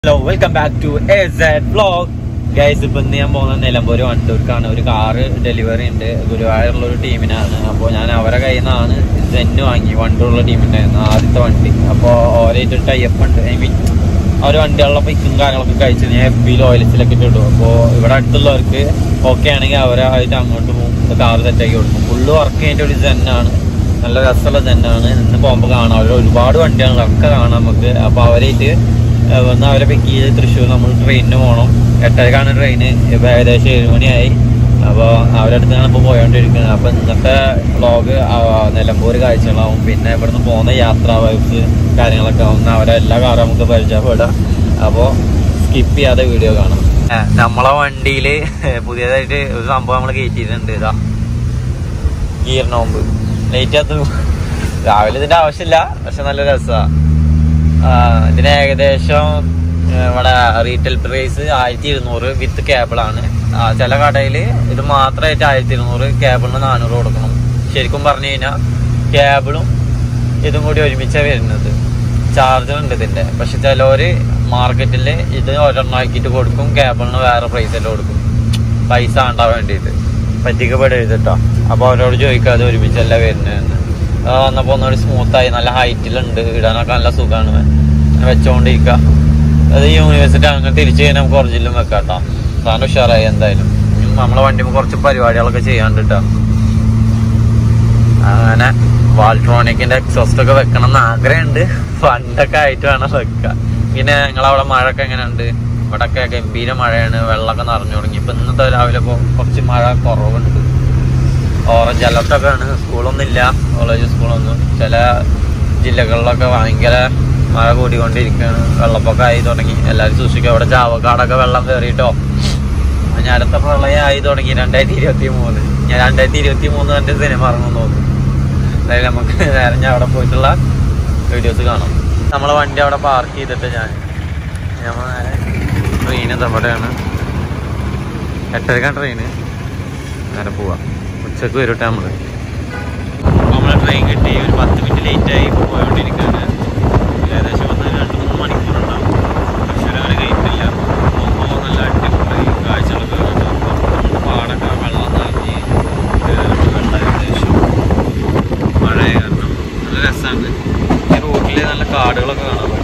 Hello welcome back to A Z vlog guys ഇപ്പൊ ഇന്ന് ഞാൻ പോകുന്ന നിലമ്പൂർ വണ്ടൂർക്കാണ് ഒരു കാറ് ഡെലിവറി ഉണ്ട് ഗുരുവായൂരുള്ള ഒരു ടീമിനാണ് അപ്പോൾ ഞാൻ അവരെ കയ്യിൽ നിന്നാണ് സെന്ന് വാങ്ങി വണ്ടൂരുള്ള ടീമിൻ്റെ ആദ്യത്തെ വണ്ടി അപ്പോൾ ഓരായിട്ട് ടൈപ്പ് ഉണ്ട് ഐ മീൻ അവർ വണ്ടികളുടെ പിക്കും കാര്യങ്ങളൊക്കെ കഴിച്ച് ഞാൻ എഫ് ബിയിൽ ഓയിലസിലൊക്കെ ഇട്ടിട്ടു അപ്പോൾ ഇവിടെ അടുത്തുള്ളവർക്ക് ഓക്കെ ആണെങ്കിൽ അവരായിട്ട് അങ്ങോട്ട് പോകും കാറ് സെറ്റാക്കി കൊടുക്കും ഫുള്ള് വർക്ക് ചെയ്യേണ്ട ഒരു സെന്നാണ് നല്ല രസമുള്ള സെന്നാണ് ഇന്ന് പോകുമ്പോൾ കാണാം അവർ ഒരുപാട് വണ്ടികളുണ്ട് ഒക്കെ കാണാം നമുക്ക് അപ്പോൾ അവരായിട്ട് ഏഹ് വന്ന് അവരെ പിക്ക് ചെയ്ത് തൃശ്ശൂർ നമ്മൾ ട്രെയിനിന് പോകണം എട്ടരക്കാണ് ട്രെയിന് ഇപ്പം ഏകദേശം ഏഴ് മണിയായി അപ്പോൾ അവരുടെ അടുത്താണ് ഇപ്പോൾ പോയോണ്ടിരിക്കുന്നത് അപ്പോൾ ഇന്നത്തെ വ്ളോഗ് നിലമ്പൂർ കാഴ്ചകളാവും പിന്നെ ഇവിടുന്ന് പോകുന്ന യാത്രാ വൈബ്സ് കാര്യങ്ങളൊക്കെ ആവും അവരെ എല്ലാ കാറും നമുക്ക് പരിചയപ്പെടാം അപ്പോൾ സ്കിപ്പ് ചെയ്യാതെ വീഡിയോ കാണാം ഏഹ് നമ്മളെ വണ്ടിയിൽ പുതിയതായിട്ട് ഒരു സംഭവം നമ്മൾ കയറ്റിയിട്ടുണ്ട് ഇതാ ഗിയർ നോമ്പ് ലേറ്റ് അത് രാവിലെ ഇതിന്റെ ആവശ്യമില്ല പക്ഷെ നല്ല രസമാണ് ഇതിന് ഏകദേശം ആ, ഇവിടെ റീറ്റെയിൽ പ്രൈസ് ആയിരത്തി ഇരുന്നൂറ് വിത്ത് കേബിളാണ് ചില കടയിൽ ഇത് മാത്രമായിട്ട് ആയിരത്തി ഇരുന്നൂറ് കേബിളിന് നാനൂറ് കൊടുക്കണം ശരിക്കും പറഞ്ഞു കഴിഞ്ഞാൽ കേബിളും ഇതും കൂടി ഒരുമിച്ചാണ് വരുന്നത് ചാർജർ ഉണ്ട് ഇതിന്റെ പക്ഷെ ചിലവര് മാർക്കറ്റിൽ ഇത് ഒരെണ്ണം ആക്കിയിട്ട് കൊടുക്കും കേബിളിന് വേറെ പ്രൈസിൽ കൊടുക്കും പൈസ ഉണ്ടാവാൻ വേണ്ടിയിട്ട് പറ്റിക്കപ്പെടരുത് കേട്ടോ അപ്പോൾ അവരോട് ചോദിക്കാതെ ഒരുമിച്ചല്ല വരുന്നതെന്ന് അത് വന്നപ്പോൾ ഒന്നുകൂടി സ്മൂത്തായി നല്ല ഹൈറ്റിലുണ്ട് ഇടാനൊക്കെ നല്ല സുഖമാണ് വെച്ചോണ്ടിരിക്കുക അത് യൂണിവേഴ്സിറ്റി അങ്ങനെ തിരിച്ചു കഴിഞ്ഞാൽ നമുക്ക് ഒറിജിനലും വെക്കാം കേട്ടോ സാധനം ഉഷാറായി എന്തായാലും ഇനി നമ്മളെ വണ്ടി കുറച്ച് പരിപാടികളൊക്കെ ചെയ്യാണ്ട് കേട്ടോ അങ്ങനെ വാൾട്രോണിക്കിന്റെ എക്സോസ്റ്റ് ഒക്കെ വെക്കണം എന്ന് ആഗ്രഹമുണ്ട് ഫണ്ടൊക്കെ ആയിട്ട് വേണം വെക്കാൻ പിന്നെ നിങ്ങളവിടെ മഴയൊക്കെ എങ്ങനെയുണ്ട് ഇവിടെയൊക്കെ ഗംഭീര മഴയാണ് വെള്ളമൊക്കെ നിറഞ്ഞു തുടങ്ങി ഇപ്പൊ ഇന്നത്തെ രാവിലെ ഇപ്പോൾ കുറച്ച് മഴ കുറവുണ്ട് ഓറഞ്ച് അലർട്ടൊക്കെ ആണ് സ്കൂളൊന്നും ഇല്ല കോളേജ് സ്കൂളൊന്നും ചില ജില്ലകളിലൊക്കെ ഭയങ്കര മഴ കൂടിക്കൊണ്ടിരിക്കുകയാണ് വെള്ളപ്പൊക്കം ആയി തുടങ്ങി എല്ലാവരും സൂക്ഷിക്കുക ഇവിടെ ചാവക്കാടൊക്കെ വെള്ളം കയറിയിട്ടോ ഞാൻ അടുത്ത പ്രളയം ആയി തുടങ്ങി രണ്ടായിരത്തി ഇരുപത്തി മൂന്ന് ഞാൻ രണ്ടായിരത്തി ഇരുപത്തി മൂന്ന് കണ്ട് സിനിമ ഇറങ്ങും നോക്കും അതായത് നമുക്ക് നേരെ ഞാൻ അവിടെ പോയിട്ടുള്ള വീഡിയോസ് കാണാം നമ്മളെ വണ്ടി അവിടെ പാർക്ക് ചെയ്തിട്ട് ഞാൻ നമ്മൾ നേരെ ട്രെയിൻ എവിടെയാണ് എട്ടരക്കാണ് ട്രെയിന് നേരെ പോവാം ഉച്ചക്ക് വരട്ടെ നമ്മള് നമ്മളെ ട്രെയിൻ കിട്ടി ഒരു പത്ത് മിനിറ്റ് ലേറ്റ് ആയി പോയോണ്ടിരിക്കുകയാണ് ഏകദേശം വന്ന് രണ്ട് മൂന്ന് മണിക്കൂറുണ്ടാവും തൃശ്ശൂർ അങ്ങനെ കഴിഞ്ഞിട്ടില്ല പോകുമ്പോൾ നല്ല അടിപൊളി കാഴ്ചകളൊക്കെ കാണുന്നുണ്ട് പാടൊക്കെ വെള്ളം നിറഞ്ഞ് ഏഹ് വെള്ളം ഏകദേശം മഴയായ കാരണം നല്ല രസമാണ് ഈ റൂട്ടിൽ നല്ല കാടുകളൊക്കെ കാണാൻ പറ്റും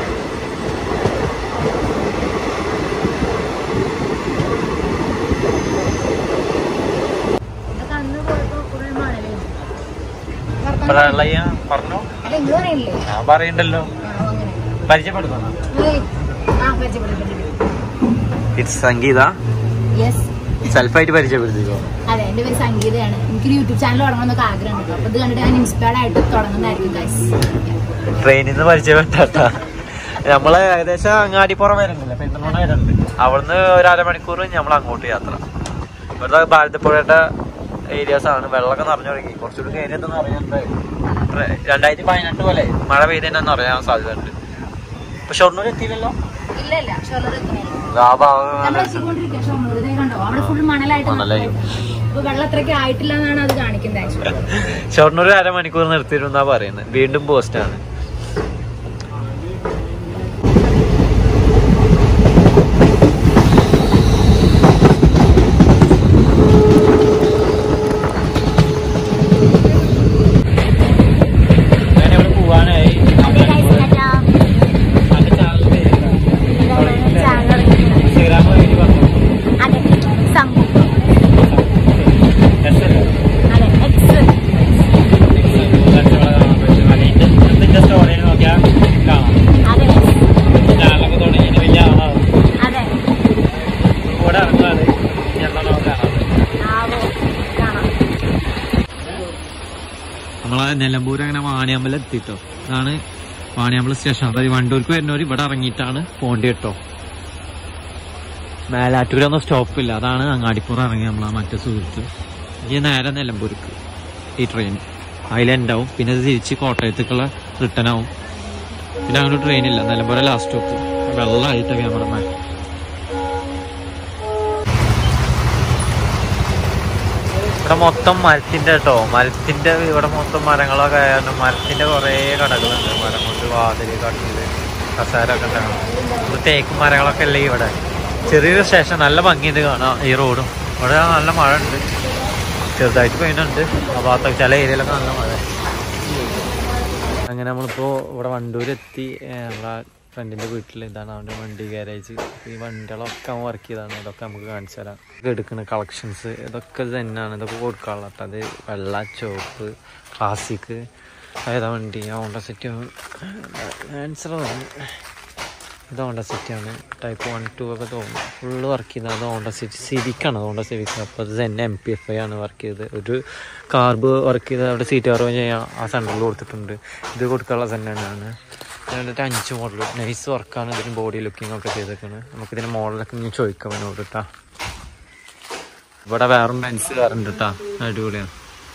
ഇതൊക്കെ അന്ന് പോയപ്പോ കുറെ മണലുണ്ട്. പ്രളയം പറഞ്ഞോ അല്ല, ഇങ്ങള് പറയില്ലേ? ഞാൻ പറയണ്ടല്ലോ ആ, അങ്ങനെ. പരിചയപ്പെടുത്തണം ഏയ്. ആ, പരിചയപ്പെട്ടു, പരിചയപ്പെട്ടു. It's Sangeetha Yes. സെൽഫായിട്ട് പരിചയപ്പെടുത്തിക്കോ അതെ എന്റെ പേര് സംഗീതയാണ് എനിക്കൊരു യൂട്യൂബ് ചാനൽ തുടങ്ങണമെന്നൊക്കെ ആഗ്രഹമുണ്ട് അപ്പൊ ഇത് കണ്ടിട്ട് ഞാൻ ഇൻസ്പയർഡ് ആയിട്ട് തുടങ്ങുന്നതായിരിക്കും ഗൈസ് ട്രെയിനിൽ നിന്ന് പരിചയപ്പെട്ടാ നമ്മള് ഏകദേശം അങ്ങാടിപ്പുറം വരുന്നില്ല പെരുന്തൽമണ്ണ വരുന്നുണ്ട് അവിടുന്ന് ഒരു അരമണിക്കൂർ നമ്മൾ അങ്ങോട്ട് യാത്ര ഇവിടുത്തെ ഭാരതപ്പുഴയുടെ ഏരിയാസ് ആണ് വെള്ളമൊക്കെ നിറഞ്ഞു തുടങ്ങി കുറച്ചുകൂടി കയറിയതെന്ന് അറിയാനുണ്ട് രണ്ടായിരത്തി പതിനെട്ട് പോലെ മഴ പെയ്തതിനെന്ന് അറിയാൻ സാധ്യതയുണ്ട് ഇപ്പൊ ഷൊർണൂർ എത്തിയില്ലല്ലോ ഇല്ല ഇല്ല ഷൊർണൂർ എത്തുന്നില്ല ആ ഭാഗം നമ്മൾ എത്തിക്കൊണ്ടിരിക്കുക ഷൊർണൂർ ഇതേ കണ്ടോ അവിടെ ഫുൾ മണലായിട്ട് മണലായി. അപ്പൊ വെള്ളം അത്രയ്ക്ക് ആയിട്ടില്ല എന്നാണ് അത് കാണിക്കുന്നത് ആക്ച്വലി ഷൊർണൂർ അരമണിക്കൂർ നിർത്തിയിരുന്നാ പറയുന്നത് വീണ്ടും പോസ്റ്റാണ് ഞാനിവിടെ പോവാനായി അതിന്റെ ചാനൽ പേര് ഇൻസ്റ്റാഗ്രാം വഴി പറഞ്ഞു അതെ സംഭവം എസ് അല്ലേ അതെ എക്സ് ഇതിന്റെ സ്റ്റോറിയിൽ നോക്കിയാൽ കാണാം അതെ ചാനലൊക്കെ തുടങ്ങി വലിയ ആളാവും അതെ കൂടെ ഇറങ്ങാണ് എന്താണോ കാണാം ആവോ കാണാം നമ്മളെ നിലമ്പൂർ അങ്ങനെ വാണിയമ്പലം എത്തിട്ടോ ഇതാണ് വാണിയമ്പലം സ്റ്റേഷൻ അതായത് വണ്ടൂർക്ക് വരുന്നവർ ഇവിടെ ഇറങ്ങിയിട്ടാണ് പോണ്ടി കേട്ടോ മേലാറ്റൂരൊന്നും സ്റ്റോപ്പില്ല അതാണ് അങ്ങാടിപ്പുറം ഇറങ്ങി നമ്മളെ മറ്റേ സുഹൃത്ത് ഈ നേരെ നിലമ്പൂർക്ക് ഈ ട്രെയിൻ അതിലുണ്ടാവും പിന്നെ ഇത് തിരിച്ച് കോട്ടയത്തേക്കുള്ള റിട്ടേൺ ആവും പിന്നെ അങ്ങനെ ട്രെയിൻ ഇല്ല നിലമ്പൂരെ ലാസ്റ്റ് സ്റ്റോപ്പ് വെള്ളമായിട്ട് ക്യാമറമാൻ ഇവിടെ മൊത്തം മരത്തിന്റെ കേട്ടോ മരത്തിന്റെ ഇവിടെ മൊത്തം മരങ്ങളൊക്കെ ആയാലും മരത്തിന്റെ കുറേ കടകളുണ്ട് മരം കൊണ്ട് വാതില് കട്ടില് കസേരൊക്കെ ഉണ്ടാകും ഇവിടെ തേക്കും മരങ്ങളൊക്കെ അല്ലേ ഇവിടെ ചെറിയൊരു സ്റ്റേഷൻ നല്ല ഭംഗിയുണ്ട് കാണാം ഈ റോഡും ഇവിടെ നല്ല മഴ ഉണ്ട് ചെറുതായിട്ട് പെയ്യുന്നുണ്ട് ആ ഭാഗത്തൊക്കെ ചില ഏരിയയിലൊക്കെ നല്ല മഴ അങ്ങനെ നമ്മളിപ്പോൾ ഇവിടെ വണ്ടൂരെത്തി ഏഹ് നമ്മളെ ഫ്രണ്ടിൻ്റെ വീട്ടിൽ ഇതാണ് അവൻ്റെ വണ്ടി ഗാരേജ് ഈ വണ്ടികളൊക്കെ അവൻ വർക്ക് ചെയ്താണ് ഇതൊക്കെ നമുക്ക് കാണിച്ചു തരാം ഇത് എടുക്കുന്ന കളക്ഷൻസ് ഇതൊക്കെ ഇത് തന്നെയാണ് ഇതൊക്കെ കൊടുക്കാനുള്ള കേട്ടോ അത് വെള്ള ചോപ്പ് ക്ലാസിക് ഏതാ വണ്ടി ആ ഹോണ്ട സെറ്റ് ആൻസർ ഇത് ഹോണ്ട സെറ്റാണ് ടൈപ്പ് വൺ ടു ഒക്കെ തോന്നുന്നു ഫുള്ള് വർക്ക് ചെയ്തത് അത് ഹോണ്ട സിറ്റി സിവിക്കാണ് ഹോണ്ട സിവിക്ക് അപ്പോൾ അത് തന്നെ എം പി എഫ് ഐ ആണ് വർക്ക് ചെയ്തത് ഒരു കാർബ് വർക്ക് ചെയ്ത് അവിടെ സീറ്റ് കയറുകയും ചെയ്യാം ആ സെൻറ്ററിൽ കൊടുത്തിട്ടുണ്ട് ഇത് കൊടുക്കാനുള്ള തന്നെയാണ് എന്നിട്ട് അഞ്ച് മോഡൽ നൈസ് വർക്കാണ് ഇതിന് ബോഡി ലുക്കിംഗ് ഒക്കെ ചെയ്തേക്കുന്നത് നമുക്കിതിന് മോഡലൊക്കെ ഇനി ചോദിക്കാം അവനോട് കേട്ടാ ഇവിടെ വേറെ ബെൻസ് കയറുണ്ട് കേട്ടാ അടിപൊളിയാണ്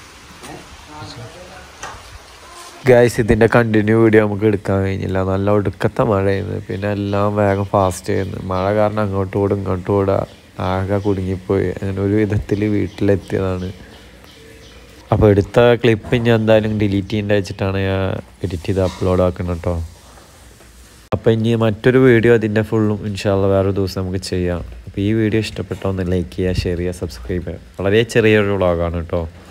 ഗൈസ് ഇതിൻ്റെ കണ്ടിന്യൂ വീഡിയോ നമുക്ക് എടുക്കാൻ കഴിഞ്ഞില്ല നല്ല ഒടുക്കത്തെ മഴയായിരുന്നു പിന്നെ എല്ലാം വേഗം ഫാസ്റ്റ് ചെയ്യുന്നു മഴ കാരണം അങ്ങോട്ടും ഓടും ഇങ്ങോട്ടും ഓടുക ആകെ കുടുങ്ങിപ്പോയി അങ്ങനെ ഒരു വിധത്തിൽ വീട്ടിലെത്തിയതാണ് അപ്പോൾ എടുത്ത ക്ലിപ്പ് ഞാൻ എന്തായാലും ഡിലീറ്റ് ചെയ്യേണ്ട വെച്ചിട്ടാണ് ഞാൻ എഡിറ്റ് ചെയ്ത് അപ്ലോഡ് ആക്കുന്നത് കേട്ടോ അപ്പോൾ ഇനി മറ്റൊരു വീഡിയോ അതിൻ്റെ ഫുള്ളും ഇൻഷാല്ല വേറൊരു ദിവസം നമുക്ക് ചെയ്യാം അപ്പോൾ ഈ വീഡിയോ ഇഷ്ടപ്പെട്ടോ ഒന്ന് ലൈക്ക് ചെയ്യുക ഷെയർ ചെയ്യുക സബ്സ്ക്രൈബ് ചെയ്യുക വളരെ ചെറിയൊരു വ്ളോഗാണ് കേട്ടോ